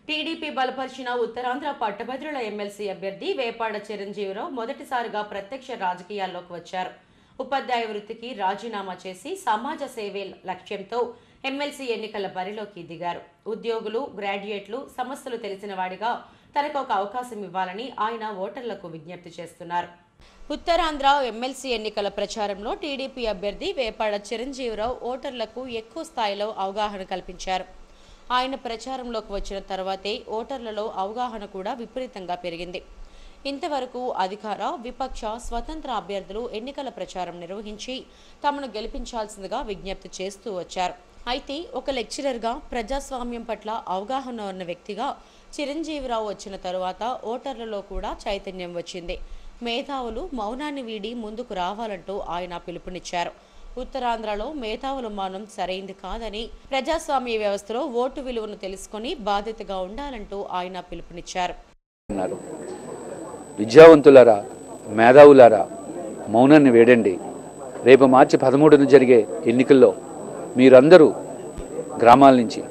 TDP బలపరిచిన ఉత్తరాంధ్ర పట్టభద్రుల MLC అభ్యర్థి వేపాడ చిరంజీవిరావు మొదటిసారిగా ప్రత్యక్ష రాజకీయాల్లోకి వచ్చారు ఉపాధ్యాయ వృత్తికి రాజీనామా చేసి సమాజ సేవే లక్ష్యంతో ఎమ్మెల్సీ ఎన్నికల బరిలోకి దిగారు ఉద్యోగులు గ్రాడ్యుయేట్లు సమస్యలు తెలిసిన వాడిగా తనకు ఒక అవకాశం ఇవ్వాలని ఆయన ఓటర్లకు విజ్ఞప్తి చేస్తున్నారు ఉత్తరాంధ్ర ఎమ్మెల్సీ ఎన్నికల ప్రచారంలో టీడీపీ అభ్యర్థి వేపాడ చిరంజీవిరావు ఓటర్లకు ఎక్కువ స్థాయిలో అవగాహన కల్పించారు ఆయన ప్రచారంలోకి వచ్చిన తర్వాతే ఓటర్లలో అవగాహన కూడా విపరీతంగా పెరిగింది ఇంతవరకు అధికార విపక్ష స్వతంత్ర అభ్యర్థులు ఎన్నికల ప్రచారం నిర్వహించి తమను గెలిపించాల్సిందిగా విజ్ఞప్తి చేస్తూ వచ్చారు అయితే ఒక లెక్చరర్గా ప్రజాస్వామ్యం పట్ల అవగాహన ఉన్న వ్యక్తిగా చిరంజీవిరావు వచ్చిన తరువాత ఓటర్లలో కూడా చైతన్యం వచ్చింది మేధావులు మౌనాన్ని వీడి ముందుకు రావాలంటూ ఆయన పిలుపునిచ్చారు ఉత్తరాంధ్రలో మేధావుల మౌనం సరైంది కాదని ప్రజాస్వామ్య వ్యవస్థలో ఓటు విలువను తెలుసుకొని బాధ్యతగా ఉండాలంటూ ఆయన పిలుపునిచ్చారు అన్నారు విద్యావంతులారా మేధావులారా మౌనాన్ని వేడండి రేపు మార్చి పదమూడున జరిగే ఎన్నికల్లో మీరందరూ గ్రామాల నుంచి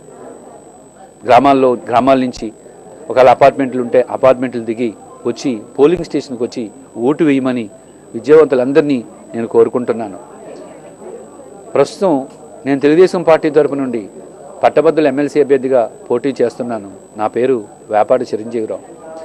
గ్రామాల్లో గ్రామాల నుంచి ఒకవేళ అపార్ట్మెంట్లు ఉంటే అపార్ట్మెంట్లు దిగి వచ్చి పోలింగ్ స్టేషన్కి వచ్చి ఓటు వేయమని విద్యావంతులందరినీ నేను కోరుకుంటున్నాను ప్రస్తుతం నేను తెలుగుదేశం పార్టీ తరపు నుండి పట్టభద్రుల ఎమ్మెల్సీ అభ్యర్థిగా పోటీ చేస్తున్నాను నా పేరు వేపాటి చిరంజీవిరావు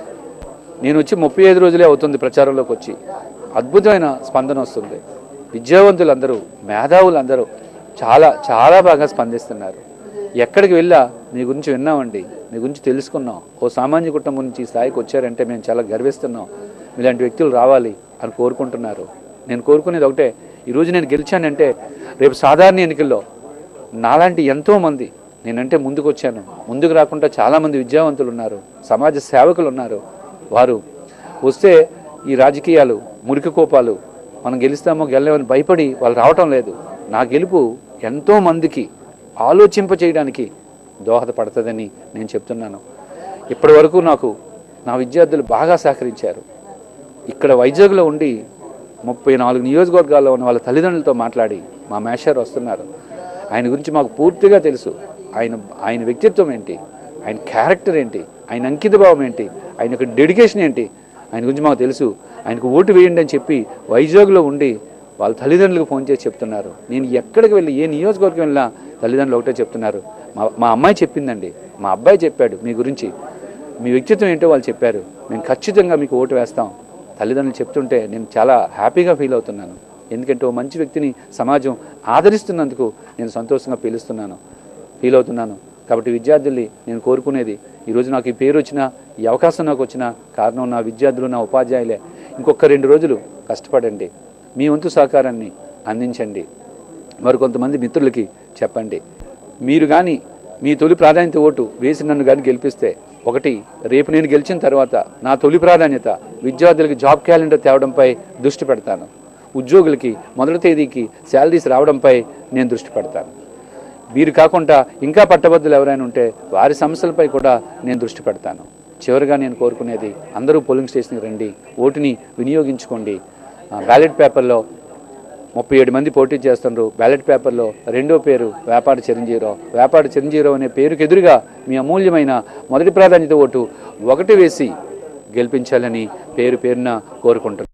నేను వచ్చి ముప్పై ఐదు రోజులే అవుతుంది ప్రచారంలోకి వచ్చి అద్భుతమైన స్పందన వస్తుంది విద్యావంతులందరూ మేధావులందరూ చాలా చాలా బాగా స్పందిస్తున్నారు ఎక్కడికి వెళ్ళా మీ గురించి విన్నామండి మీ గురించి తెలుసుకున్నాం ఓ సామాన్య కుటుంబం నుంచి ఈ స్థాయికి వచ్చారంటే మేము చాలా గర్విస్తున్నాం ఇలాంటి వ్యక్తులు రావాలి అని కోరుకుంటున్నారు నేను కోరుకునేది ఒకటే ఈరోజు నేను గెలిచానంటే రేపు సాధారణ ఎన్నికల్లో నాలాంటి ఎంతోమంది నేనంటే ముందుకు వచ్చాను ముందుకు రాకుండా చాలామంది విద్యావంతులు ఉన్నారు సమాజ సేవకులు ఉన్నారు వారు వస్తే ఈ రాజకీయాలు మురికి కోపాలు మనం గెలుస్తామో గెలలేమని భయపడి వాళ్ళు రావటం లేదు నా గెలుపు ఎంతో మందికి ఆలోచింప చేయడానికి దోహదపడుతుందని నేను చెప్తున్నాను ఇప్పటి వరకు నాకు నా విద్యార్థులు బాగా సహకరించారు ఇక్కడ వైజాగ్లో ఉండి ముప్పై నాలుగు నియోజకవర్గాల్లో ఉన్న వాళ్ళ తల్లిదండ్రులతో మాట్లాడి మా మేషారు వస్తున్నారు ఆయన గురించి మాకు పూర్తిగా తెలుసు ఆయన ఆయన వ్యక్తిత్వం ఏంటి ఆయన క్యారెక్టర్ ఏంటి ఆయన అంకిత భావం ఏంటి ఆయన యొక్క డెడికేషన్ ఏంటి ఆయన గురించి మాకు తెలుసు ఆయనకు ఓటు వేయండి అని చెప్పి వైజాగ్లో ఉండి వాళ్ళ తల్లిదండ్రులకు ఫోన్ చేసి చెప్తున్నారు నేను ఎక్కడికి వెళ్ళి ఏ నియోజకవర్గం వెళ్ళినా తల్లిదండ్రులు ఒకటే చెప్తున్నారు మా మా అమ్మాయి చెప్పిందండి మా అబ్బాయి చెప్పాడు మీ గురించి మీ వ్యక్తిత్వం ఏంటో వాళ్ళు చెప్పారు మేము ఖచ్చితంగా మీకు ఓటు వేస్తాం తల్లిదండ్రులు చెప్తుంటే నేను చాలా హ్యాపీగా ఫీల్ అవుతున్నాను ఎందుకంటే ఓ మంచి వ్యక్తిని సమాజం ఆదరిస్తున్నందుకు నేను సంతోషంగా పీలుస్తున్నాను ఫీల్ అవుతున్నాను కాబట్టి విద్యార్థుల్ని నేను కోరుకునేది ఈరోజు నాకు ఈ పేరు వచ్చినా ఈ అవకాశం నాకు వచ్చిన కారణం నా విద్యార్థులు నా ఉపాధ్యాయులే ఇంకొక రెండు రోజులు కష్టపడండి మీ వంతు సహకారాన్ని అందించండి మరి కొంతమంది మిత్రులకి చెప్పండి మీరు కానీ మీ తొలి ప్రాధాన్యత ఓటు వేసి నన్ను కానీ గెలిపిస్తే ఒకటి రేపు నేను గెలిచిన తర్వాత నా తొలి ప్రాధాన్యత విద్యార్థులకి జాబ్ క్యాలెండర్ తేవడంపై దృష్టి పెడతాను ఉద్యోగులకి మొదటి తేదీకి శాలరీస్ రావడంపై నేను దృష్టి పెడతాను వీరు కాకుండా ఇంకా పట్టభద్రులు ఎవరైనా ఉంటే వారి సమస్యలపై కూడా నేను దృష్టి పెడతాను చివరిగా నేను కోరుకునేది అందరూ పోలింగ్ స్టేషన్కి రండి ఓటుని వినియోగించుకోండి ఆ, బ్యాలెట్ పేపర్లో ముప్పై ఏడు మంది పోటీ చేస్తున్నారు బ్యాలెట్ పేపర్లో రెండో పేరు వేపాడి చిరంజీవిరావు వేపాడి చిరంజీవిరావు అనే పేరుకు ఎదురుగా మీ అమూల్యమైన మొదటి ప్రాధాన్యత ఓటు ఒకటి వేసి గెలిపించాలని పేరు పేరున కోరుకుంటున్నాను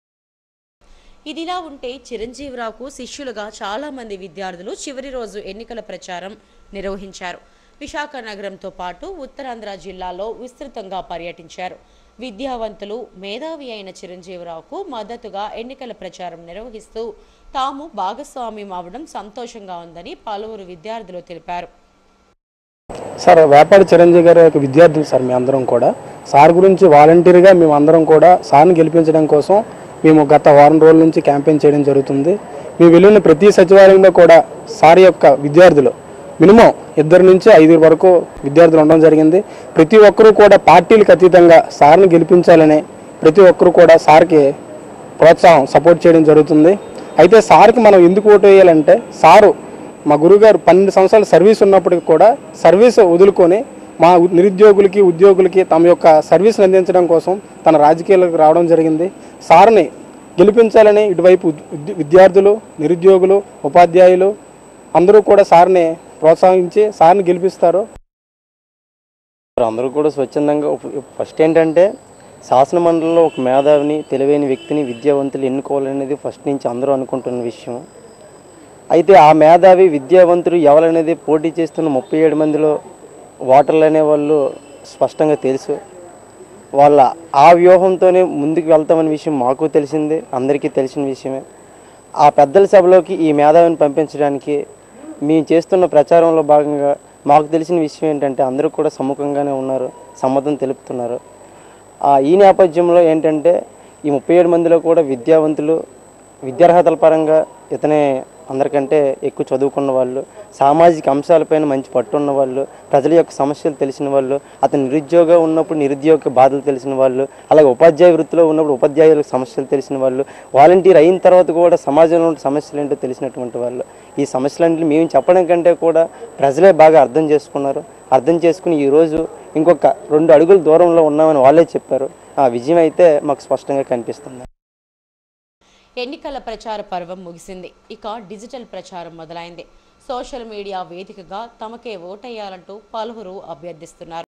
ఇదిలా ఉంటే చిరంజీవిరావుకు శిష్యులుగా చాలా మంది విద్యార్థులు చివరి రోజు ఎన్నికల ప్రచారం నిర్వహించారు విశాఖ నగరంతో పాటు ఉత్తరాంధ్ర జిల్లాలో విస్తృతంగా పర్యటించారు విద్యావంతులు మేధావి అయిన చిరంజీవిరావుకు మద్దతుగా ఎన్నికల ప్రచారం నిర్వహిస్తూ తాము భాగస్వామ్యం అవడం సంతోషంగా ఉందని పలువురు విద్యార్థులు తెలిపారు సార్ వ్యాపారి చిరంజీవి గారి యొక్క విద్యార్థులు సార్ మీ అందరం కూడా సార్ గురించి వాలంటీర్గా మేము అందరం కూడా సార్ని గెలిపించడం కోసం మేము గత వారం రోజుల నుంచి క్యాంపెయిన్ చేయడం జరుగుతుంది మేము వెళ్ళిన ప్రతి సచివాలయంలో కూడా సార్ యొక్క విద్యార్థులు మినిమం ఇద్దరు నుంచి ఐదుగురు వరకు విద్యార్థులు ఉండడం జరిగింది ప్రతి ఒక్కరూ కూడా పార్టీలకు అతీతంగా సార్ని గెలిపించాలని ప్రతి ఒక్కరూ కూడా సార్కి ప్రోత్సాహం సపోర్ట్ చేయడం జరుగుతుంది అయితే సార్కి మనం ఎందుకు ఓటు వేయాలంటే సారు మా గురుగారు పన్నెండు సంవత్సరాల సర్వీస్ ఉన్నప్పటికీ కూడా సర్వీస్ వదులుకొని మా ఉ- నిరుద్యోగులకి ఉద్యోగులకి తమ యొక్క సర్వీస్ని అందించడం కోసం తన రాజకీయాలకు రావడం జరిగింది సార్ని గెలిపించాలని ఇటువైపు ఉద్- విద్యార్థులు నిరుద్యోగులు ఉపాధ్యాయులు అందరూ కూడా సార్ని ప్రోత్సహించి సార్ని గెలిపిస్తారు అందరూ కూడా స్వచ్ఛందంగా ఉప్- ఫస్ట్ ఏంటంటే శాసన మండలిలో ఒక మేధావిని తెలివైన వ్యక్తిని విద్యావంతులు ఎన్నుకోవాలనేది ఫస్ట్ నుంచి అందరూ అనుకుంటున్న విషయం అయితే ఆ మేధావి విద్యావంతుడు ఎవరనేది పోటీ చేస్తున్న ముప్పై ఏడు మందిలో ఓటర్లు అనేవాళ్ళు స్పష్టంగా తెలుసు వాళ్ళ ఆ వ్యూహంతోనే ముందుకు వెళ్తామనే విషయం మాకు తెలిసిందే అందరికీ తెలిసిన విషయమే ఆ పెద్దల సభలోకి ఈ మేధావిని పంపించడానికి మేము చేస్తున్న ప్రచారంలో భాగంగా మాకు తెలిసిన విషయం ఏంటంటే అందరూ కూడా సమ్ముఖంగానే ఉన్నారు సమ్మతం తెలుపుతున్నారు ఆ, ఈ నేపథ్యంలో ఏంటంటే ఈ ముప్పై ఏడు మందిలో కూడా విద్యావంతులు విద్యార్హతల పరంగా ఇతనే అందరికంటే ఎక్కువ చదువుకున్న వాళ్ళు సామాజిక అంశాలపైన మంచి పట్టున్న వాళ్ళు ప్రజల యొక్క సమస్యలు తెలిసిన వాళ్ళు అతను నిరుద్యోగ ఉన్నప్పుడు నిరుద్యోగ బాధలు తెలిసిన వాళ్ళు అలాగే ఉపాధ్యాయ వృత్తిలో ఉన్నప్పుడు ఉపాధ్యాయుల సమస్యలు తెలిసిన వాళ్ళు వాలంటీర్ అయిన తర్వాత కూడా సమాజంలో ఉన్న సమస్యలు ఏంటో తెలిసినటువంటి వాళ్ళు ఈ సమస్యలన్నింటినీ మేము చెప్పడం కంటే కూడా ప్రజలే బాగా అర్థం చేసుకున్నారు అర్థం చేసుకుని ఈరోజు ఇంకొక రెండు అడుగుల దూరంలో ఉన్నామని వాళ్ళే చెప్పారు ఆ విజయం అయితే మాకు స్పష్టంగా కనిపిస్తుంది ఎన్నికల ప్రచార పర్వం ముగిసింది ఇక డిజిటల్ ప్రచారం మొదలైంది సోషల్ మీడియా వేదికగా తమకే ఓటేయాలంటూ పలువురు అభ్యర్థిస్తున్నారు